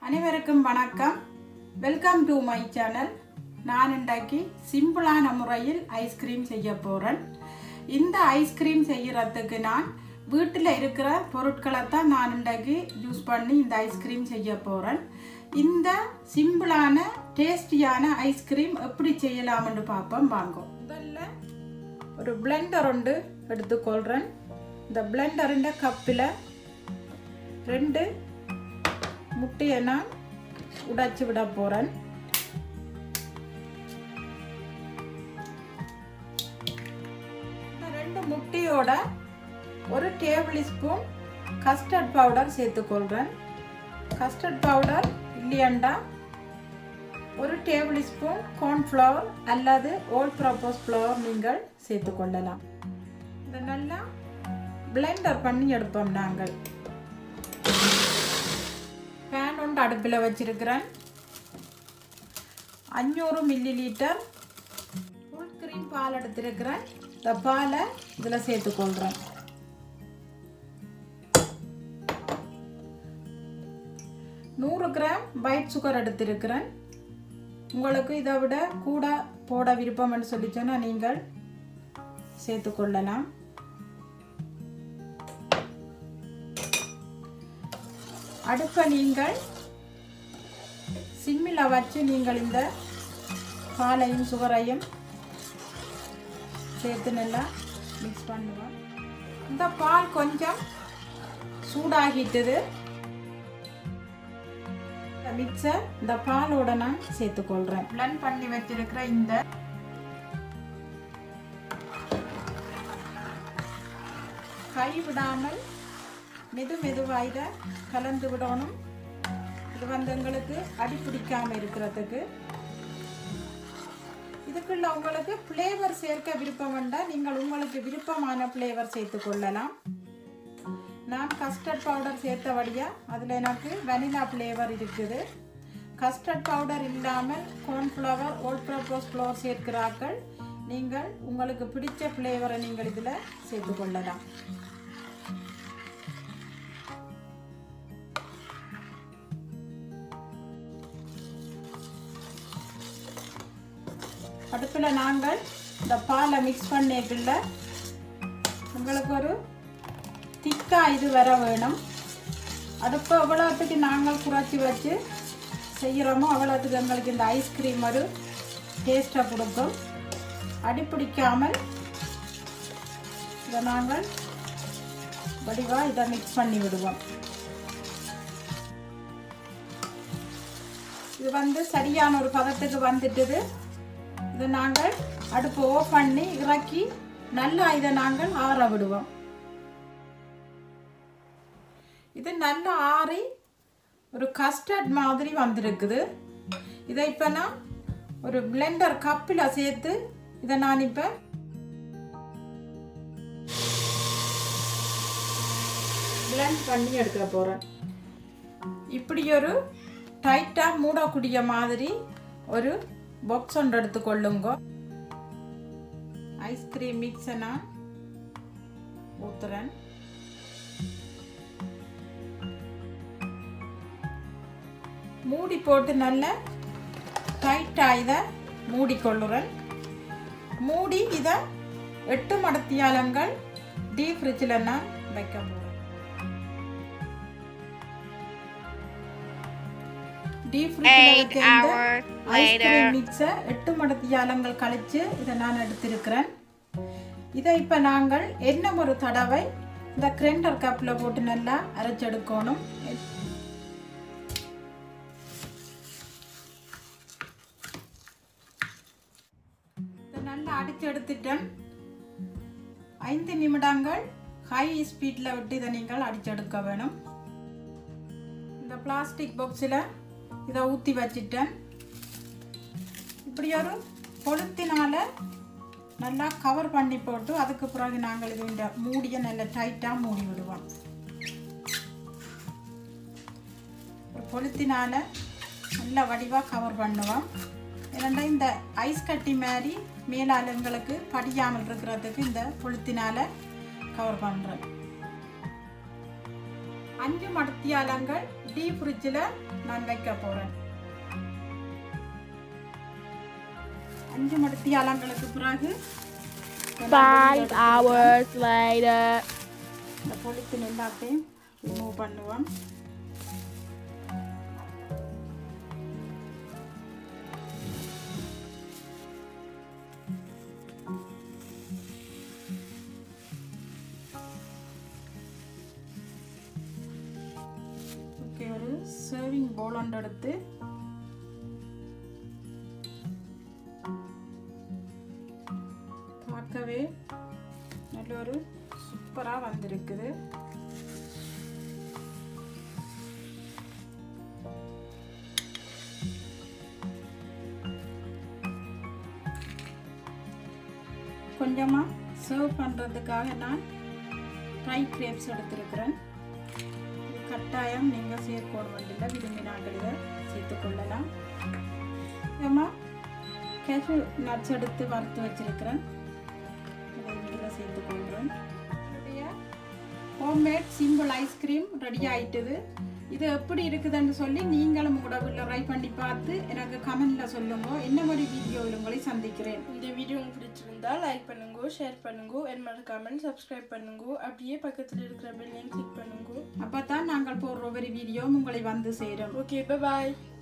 அனைவருக்கும் வணக்கம் welcome to my channel நான் இன்றைக்கு சிம்பிளான முறையில் ஐஸ்கிரீம் செய்ய போகிறேன் இந்த ஐஸ்கிரீம் செய்யறதுக்கு நான் வீட்டில் இருக்கிற பொருட்களை தான் நான் இன்றைக்கு யூஸ் பண்ணி இந்த ஐஸ்கிரீம் செய்ய போகிறேன் இந்த சிம்பிளான டேஸ்டியான ஐஸ்கிரீம் எப்படி செய்யலாம்னு பார்ப்போம் வாங்க முதல்ல ஒரு பிளெண்டர் ஒன்று எடுத்துக்கொள்கிறேன் இந்த பிளெண்டரின் கப்பில் ரெண்டு முட்டையை நான் உடைச்சி விட போகிறேன் ரெண்டு முட்டையோட ஒரு டேபிள் ஸ்பூன் கஸ்டர்ட் பவுடர் சேர்த்துக்கொள்கிறேன் கஸ்டர்ட் பவுடர் இல்லையண்டா ஒரு டேபிள் ஸ்பூன் கார்ன்ஃப்ளவர் அல்லது ஓல் ப்ராப்போஸ் ஃப்ளவர் நீங்கள் சேர்த்துக்கொள்ளலாம் இதை நல்லா பிளெண்டர் பண்ணி எடுப்போம் நாங்கள் பேன் ஒன்று அடுப்பில் வச்சிருக்கிறேன் அஞ்சூறு மில்லி லிட்டர் ஃபுல் க்ரீம் பால் எடுத்திருக்கிறேன் இந்த பாலை இதில் சேர்த்துக்கொள்கிறேன் நூறு கிராம் ஒயிட் சுகர் எடுத்திருக்கிறேன் உங்களுக்கு இதை விட கூட போட விருப்பம்னு சொல்லி சொன்னால் நீங்கள் சேர்த்துக்கொள்ளலாம் அடுப்பை நீங்கள் சிம்மில் வச்சு நீங்கள் இந்த பாலையும் சுகரையும் சேர்த்து நல்லா மிக்ஸ் பண்ணுவோம் இந்த பால் கொஞ்சம் சூடாகிட்டது மிக்சர் இந்த பாலோட நான் சேர்த்துக்கொள்கிறேன் பிளண்ட் பண்ணி வச்சிருக்கிற இந்த கை விடாமல் மெது மெதுவாக இதை கலந்து விடணும் இது வந்து எங்களுக்கு அடி பிடிக்காம இருக்கிறதுக்கு இதுக்குள்ள உங்களுக்கு ஃப்ளேவர் சேர்க்க விருப்பம் வேண்டாம் நீங்கள் உங்களுக்கு விருப்பமான ஃப்ளேவர் சேர்த்து கொள்ளலாம் நான் கஸ்டர்ட் பவுடர் சேர்த்தபடியாக அதில் எனக்கு வெனிலா ஃப்ளேவர் இருக்குது கஸ்டர்ட் பவுடர் இல்லாமல் கார்ன்ஃப்ளவர் ஓல்ட் ப்ரோப்ரோஸ் ஃப்ளவர் சேர்க்கிறார்கள் நீங்கள் உங்களுக்கு பிடிச்ச ஃப்ளேவரை நீங்கள் இதில் சேர்த்துக்கொள்ளலாம் அடுப்பில் நாங்கள் இந்த பாலை மிக்ஸ் பண்ணிட்டுள்ள உங்களுக்கு ஒரு திக்காக இது வர வேணும் அடுப்பு எவ்வளோத்துக்கு நாங்கள் குறைச்சி வச்சு செய்கிறோமோ அவ்வளோத்துக்கு எங்களுக்கு இந்த ஐஸ்கிரீம் ஒரு டேஸ்ட்டை கொடுக்கும் அடிப்பிடிக்காமல் இதை நாங்கள் வடிவாக இதை மிக்ஸ் பண்ணி விடுவோம் இது வந்து சரியான ஒரு பதத்துக்கு வந்துட்டுது இதை நாங்கள் அடுப்பு ஓஃப் பண்ணி இறக்கி நல்லா இதை நாங்கள் ஆற விடுவோம் இது நல்லா ஆறி ஒரு கஸ்டர்ட் மாதிரி வந்திருக்குது இதை இப்போ நான் ஒரு பிளெண்டர் கப்பில் சேர்த்து இதை நான் இப்போ பிளெண்ட் பண்ணி எடுக்க போகிறேன் இப்படி ஒரு டைட்டாக மூடக்கூடிய மாதிரி ஒரு பாக்ஸ் ஒன்று எடுத்துக்கொள்ளுங்க ஐஸ்கிரீம் மிக்ஸை நான் ஊற்றுறேன் மூடி போட்டு நல்ல டைட்டாக இதை மூடிக்கொள்ளுறேன் மூடி இதை எட்டு மடத்தியாலங்கள் டீப் ஃப்ரிட்ஜில் நான் வைக்க போகிறேன் டீப் ஃப்ரிட்ஜில் வைக்க இந்த ஐஸ்கிரீம் மிக்ஸை எட்டு மடத்தியாலங்கள் கழித்து இதை நான் எடுத்திருக்கிறேன் இதை இப்போ நாங்கள் என்ன ஒரு தடவை இந்த கிரைண்டர் கப்பில் போட்டு நல்லா அரைச்செடுக்கணும் நல்லா அடித்து எடுத்துட்டேன் ஐந்து நிமிடங்கள் ஹை ஸ்பீடில் விட்டு இதை நீங்கள் அடிச்செடுக்க வேணும் இந்த பிளாஸ்டிக் பாக்ஸில் இதை ஊற்றி வச்சிட்டேன் இப்படி ஒரு கொளுத்தினால நல்லா கவர் பண்ணி போட்டு அதுக்கு பிறகு நாங்கள் இது இந்த மூடியை நல்லா டைட்டாக மூடி விடுவோம் ஒரு கொளுத்தினால நல்லா வடிவாக கவர் பண்ணுவோம் ஏன்னா இந்த ஐஸ் கட்டி மாதிரி மேலால் எங்களுக்கு படியாமல் இருக்கிறதுக்கு இந்த கொளுத்தினால கவர் பண்ணுறேன் அஞ்சு மடத்தியாலங்கள் டீப் ஃப்ரிட்ஜில் நான் வைக்க போகிறேன் அஞ்சு மடத்தி அலங்களுக்கு பிறகு Five hours later. இந்த பொலித்தின் எல்லாத்தையும் ரிமூவ் பண்ணுவோம் ஓகே ஒரு சர்விங் பவுல் ஒன்று எடுத்து பார்க்கவே நல்ல ஒரு சூப்பராக வந்திருக்குது கொஞ்சமாக சர்வ் பண்ணுறதுக்காக நான் ட்ரை கிரேப்ஸ் எடுத்திருக்கிறேன் இது கட்டாயம் நீங்கள் சேர்க்கணும் வேண்டியில் விரும்பினார்கள் இதை சேர்த்துக்கொள்ளலாம் ஏமா கேஷு நட்ஸ் எடுத்து வறுத்து வச்சிருக்கிறேன் இதை இதில் சேர்த்துக்கொள்கிறேன் ஹோம்மேட் சிம்பிள் ஐஸ்கிரீம் ரெடி ஆயிட்டுது இது எப்படி இருக்குதுன்னு சொல்லி நீங்களும் கூட வீட்டில் ட்ரை பண்ணி பார்த்து எனக்கு கமெண்ட்ல சொல்லுங்க என்ன மாதிரி வீடியோவில் உங்களை சந்திக்கிறேன் இந்த வீடியோ உங்களுக்கு பிடிச்சிருந்தா லைக் பண்ணுங்க ஷேர் பண்ணுங்க என் மறக்காமல் சப்ஸ்கிரைப் பண்ணுங்க அப்படியே பக்கத்தில் இருக்கிற பெல்லையும் கிளிக் பண்ணுங்க அப்போ தான் நாங்கள் போடுற ஒவ்வொரு வீடியோ உங்களை வந்து சேரும் ஓகே பாய்